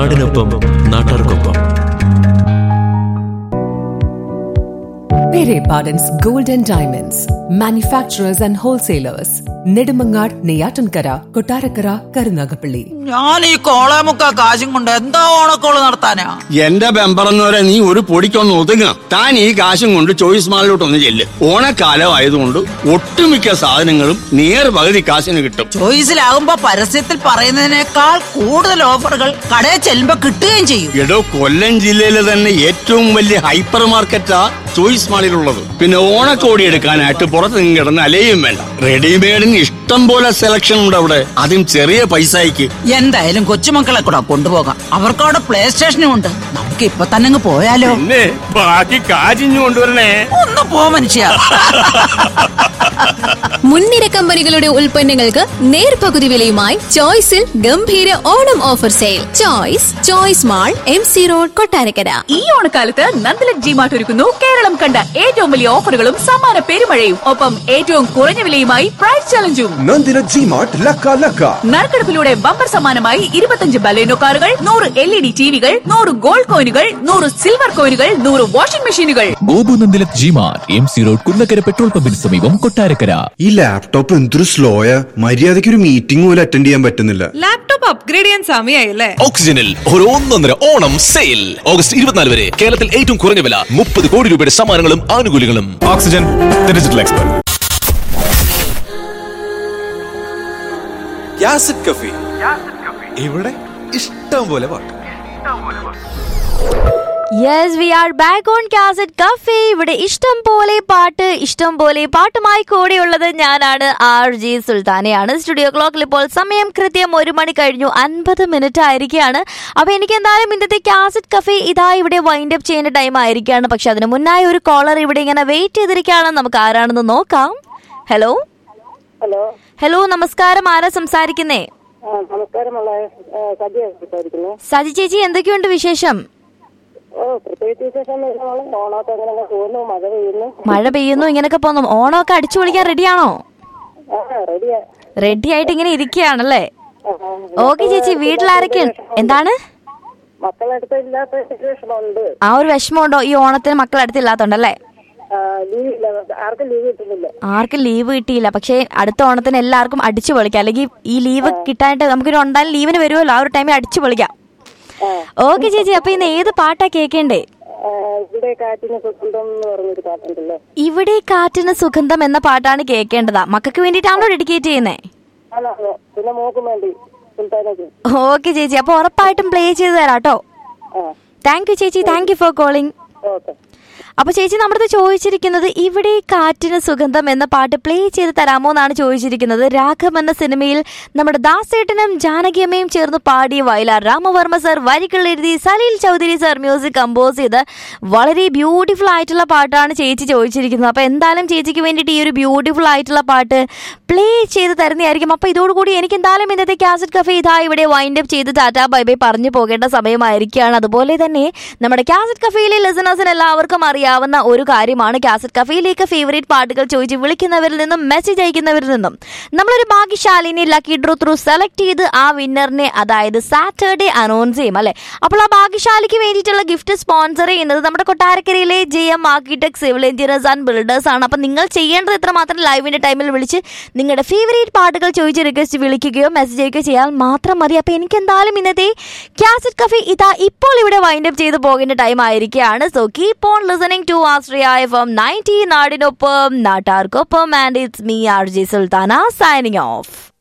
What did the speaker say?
നാടിനൊപ്പം നാട്ടാർക്കൊപ്പം Pere Pardon's Gold and Diamonds, manufacturers and wholesalers, Nedumangad, Neyatankara, Kotarakara, Karunagapalli. ഞാൻ ഈ കോളേമുക്ക കാശും കൊണ്ട് എന്താ ഓണക്കോള് നടത്താനാ എന്റെ ബെമ്പറന്നവരെ നീ ഒരു പൊടിക്കൊന്ന് ഒതുങ്ങ താൻ ഈ കാശും കൊണ്ട് ചോയ്സ് മാളിലോട്ടൊന്ന് ചെല്ല് ഓണക്കാലം ആയതുകൊണ്ട് ഒട്ടുമിക്ക സാധനങ്ങളും നിയർ പകുതി കാശിന് കിട്ടും ചോയ്സിലാകുമ്പോ പരസ്യത്തിൽ പറയുന്നതിനേക്കാൾ കൂടുതൽ ഓഫറുകൾ കടയിൽ ചെല്ലുമ്പോ കിട്ടുകയും ചെയ്യും എടോ കൊല്ലം ജില്ലയിലെ തന്നെ ഏറ്റവും വലിയ ഹൈപ്പർ മാർക്കറ്റാ ചോയ്സ് മാളിലുള്ളത് പിന്നെ ഓണക്കോടി എടുക്കാനായിട്ട് പുറത്ത് നിന്ന് കിടന്ന് അലയും വേണ്ട റെഡിമെയ്ഡിന് ഇഷ്ടം പോലെ സെലക്ഷൻ ഉണ്ട് അവിടെ അതും ചെറിയ പൈസയ്ക്ക് എന്തായാലും കൊച്ചുമക്കളെ കൂടെ കൊണ്ടുപോകാം അവർക്ക് അവിടെ പ്ലേ സ്റ്റേഷനും ഉണ്ട് നമുക്ക് ഇപ്പൊ തന്നെ അങ്ങ് പോയാലോ പിന്നെ ബാക്കി കാശിഞ്ഞു കൊണ്ടുവരണേ ഒന്ന് പോ മനുഷ്യ മുൻനിര കമ്പനികളുടെ ഉൽപ്പന്നങ്ങൾക്ക് നേർപകുതി വിലയുമായി ചോയ്സിൽ ഗംഭീര Onam offer sale choice choice mall M C road Kottarakkara ഈ ഓണക്കാലത്ത് നന്ദലക് ജി മാർട്ട് ഒരുക്കുന്നു കേരളം കണ്ട ഏറ്റവും വലിയ ഓഫറുകളും സമ്മാന പെരുമഴയും ഒപ്പം ഏറ്റവും കുറഞ്ഞ വിലയുമായി പ്രൈസ് ചലഞ്ചും നന്ദിന ജി മാർട്ട് ലക്ക ലക്ക നറുക്കെടുപ്പിലൂടെ ബമ്പർ സമ്മാനമായി ഇരുപത്തഞ്ച് ബലേനോ കാറുകൾ നൂറ് എൽ ഇ ഡി ടിവികൾ നൂറ് ഗോൾഡ് കോയിനുകൾ നൂറ് സിൽവർ കോയിനുകൾ നൂറ് വാഷിംഗ് മെഷീനുകൾ ഗോപു നന്ദിലക് G mart M C road Kunnakkara petrol പമ്പിന് സമീപം കൊട്ടാരക്കര ഈ ലാപ്ടോപ്പ് എന്തൊരു സ്ലോയാ മര്യാദയ്ക്ക് ഒരു മീറ്റിംഗ് പോലും അറ്റൻഡ് ചെയ്യാൻ പറ്റുന്നില്ല ലാപ്ടോപ്പ് അപ്ഗ്രേഡ് ചെയ്യാൻ സമയമായില്ലേ ഓക്സിജനിൽ ഒരു ഒന്നൊന്നര ഓണം സെയിൽ ഓഗസ്റ്റ് ഇരുപത്തിനാല് വരെ കേരളത്തിൽ ഏറ്റവും കുറഞ്ഞ വില മുപ്പത് കോടി രൂപയുടെ സമ്മാനങ്ങളും ആനുകൂല്യങ്ങളും ഓക്സിജൻ ഡിജിറ്റൽ എക്സ്പെർട്ട് യാസിഡ് കഫി ഇവിടെ ഇഷ്ടം പോലെ പാട്ട് yes we are back on cassette cafe ഇവിടെ ഇഷ്ടം പോലെ പാട്ട് ഇഷ്ടം പോലെ പാട്ടുമായി കൂടെയുള്ളത് ഞാനാണ് ആർ ജി സുൽത്താനയാണ് സ്റ്റുഡിയോ ക്ലോക്കിൽ ഇപ്പോൾ സമയം കൃത്യം ഒരു മണി കഴിഞ്ഞു അൻപത് മിനിറ്റ് ആയിരിക്കുകയാണ് അപ്പോൾ എനിക്ക് എന്തായാലും ഇന്നത്തെ കാസറ്റ് കഫേ ഇതാ ഇവിടെ വൈൻഡ് അപ്പ് ചെയ്യുന്ന ടൈം ആയിരിക്കുകയാണ് പക്ഷെ അതിന് മുന്നായി ഒരു കോളർ ഇവിടെ ഇങ്ങനെ വെയിറ്റ് ചെയ്തിരിക്കുകയാണ് നമുക്ക് ആരാണെന്ന് നോക്കാം ഹലോ ഹലോ ഹലോ നമസ്കാരം ആരാ സംസാരിക്കുന്നേ ആ നമസ്കാരമുള്ള സദ്യ സംസാരിക്കുന്നു സജി ചേച്ചി എന്തൊക്കെയുണ്ട് വിശേഷം ഓ പ്രത്യേകിച്ച് വിശേഷം നമ്മൾ ഓണമൊക്കെ അങ്ങനെ അങ്ങ് പോകുന്നു മഴ പെയ്യുന്നു മഴ പെയ്യുന്നു ഇങ്ങനെയൊക്കെ പോന്നു ഓണമൊക്കെ അടിച്ചു പൊളിക്കാൻ റെഡിയാണോ ആ റെഡിയാ റെഡി ആയിട്ട് ഇങ്ങനെ ഇരിക്കുകയാണല്ലേ ഓക്കെ ചേച്ചി വീട്ടിലാരൊക്കെ ഉണ്ട്? എന്താണ് മക്കളടുത്ത് ഇല്ലാത്ത സിറ്റുവേഷനുണ്ട് ആ ഒരു വിഷമമുണ്ടോ ഈ ഓണത്തിന് മക്കൾ അടുത്തില്ലാത്തോണ്ടല്ലേ ലീവ് ഇല്ല ആർക്കും ലീവ് കിട്ടുന്നില്ല ആർക്കും ലീവ് കിട്ടിയില്ല പക്ഷേ അടുത്ത ഓണത്തിന് എല്ലാവർക്കും അടിച്ചു പൊളിക്കാം അല്ലെങ്കിൽ ഈ ലീവ് കിട്ടാനായിട്ട് നമുക്കൊരു ഉണ്ടായാലും ലീവിന് വരുമല്ലോ ആ ഒരു ടൈമിൽ അടിച്ചു പൊളിക്കാം ഓക്കെ ചേച്ചി അപ്പൊ ഇന്ന് ഏത് പാട്ടാ കേൾക്കേണ്ടേ ആ, ഇവിടെ കാറ്റിന് സുഗന്ധം എന്ന് പറഞ്ഞൊരു പാട്ടുണ്ടല്ലോ ഇവിടെ കാറ്റിന് സുഗന്ധം എന്ന പാട്ടാണ് കേൾക്കേണ്ടതാ മക്കൾക്ക് വേണ്ടിയിട്ടാണോ ഡെഡിക്കേറ്റ് ചെയ്യുന്നേ അതാണ് പിന്നെ മോക്കും വേണ്ടി സുൽത്താനക്ക് ഓക്കെ ചേച്ചി അപ്പൊ ഉറപ്പായിട്ടും പ്ലേ ചെയ്ത് തരാം കേട്ടോ ആ താങ്ക് യു ചേച്ചി thank you for calling okay അപ്പൊ ചേച്ചി നമ്മുടെ ചോദിച്ചിരിക്കുന്നത് ഇവിടെ കാറ്റിന് സുഗന്ധം എന്ന പാട്ട് പ്ലേ ചെയ്ത് തരാമോ എന്നാണ് ചോദിച്ചിരിക്കുന്നത് രാഘവ് എന്ന സിനിമയിൽ നമ്മുടെ ദാസേട്ടനും ജാനകിയമ്മയും ചേർന്ന് പാടിയ വയലാർ രാമവർമ്മ സർ വരികൾ എഴുതി Salil Chowdhury sir music compose ചെയ്ത് വളരെ ബ്യൂട്ടിഫുൾ ആയിട്ടുള്ള പാട്ടാണ് ചേച്ചി ചോദിച്ചിരിക്കുന്നത് അപ്പൊ എന്തായാലും ചേച്ചിക്ക് വേണ്ടിയിട്ട് ഈ ഒരു ബ്യൂട്ടിഫുൾ ആയിട്ടുള്ള പാട്ട് പ്ലേ ചെയ്ത് തരുന്നതായിരിക്കും അപ്പൊ ഇതോടുകൂടി എനിക്ക് എന്തായാലും ഇന്നത്തെ കാസറ്റ് കഫേ ഇതാ ഇവിടെ വൈൻഡ് അപ്പ് ചെയ്ത് ടാറ്റാ ബൈ ബൈ പറഞ്ഞു പോകേണ്ട സമയമായിരിക്കുകയാണ് അതുപോലെ തന്നെ നമ്മുടെ കാസറ്റ് കഫേയിലെ ലിസണേഴ്സിന് എല്ലാവർക്കും അറിയാവുന്ന ഒരു കാര്യമാണ് കാസറ്റ് കഫേയിലേക്ക് ഫേവറേറ്റ് പാട്ടുകൾ ചോദിച്ച് വിളിക്കുന്നവരിൽ നിന്നും മെസ്സേജ് അയക്കുന്നവരിൽ നിന്നും നമ്മളൊരു ഭാഗ്യശാലിനെ ലക്കി ഡ്രോ ത്രൂ സെലക്ട് ചെയ്ത് ആ വിന്നറിനെ അതായത് സാറ്റർഡേ അനൗൺസ് ചെയ്യും അല്ലെ അപ്പോൾ ആ ഭാഗ്യശാലിക്ക് വേണ്ടിയിട്ടുള്ള ഗിഫ്റ്റ് സ്പോൺസർ ചെയ്യുന്നത് നമ്മുടെ കൊട്ടാരക്കരയിലെ J M architect civil engineers and builders ആണ് അപ്പോൾ നിങ്ങൾ ചെയ്യേണ്ടത് എത്ര മാത്രം ലൈവിന്റെ ടൈമിൽ വിളിച്ച് നിങ്ങളുടെ ഫേവറേറ്റ് പാട്ടുകൾ ചോദിച്ച് റിക്വസ്റ്റ് വിളിക്കുകയോ മെസ്സേജ് അയക്കുകയോ ചെയ്യാൻ മാത്രം മതി അപ്പോൾ എനിക്ക് എന്തായാലും ഇന്നത്തെ കാസറ്റ് കഫേ ഇതാ ഇപ്പോൾ ഇവിടെ വൈൻഡ് അപ്പ് ചെയ്ത് പോകേണ്ട ടൈം ആയിരിക്കുകയാണ് so keep on listening to Astria F M ninety നാടിനൊപ്പം നാട്ടാർക്കൊപ്പം and it's me R J Sultana signing of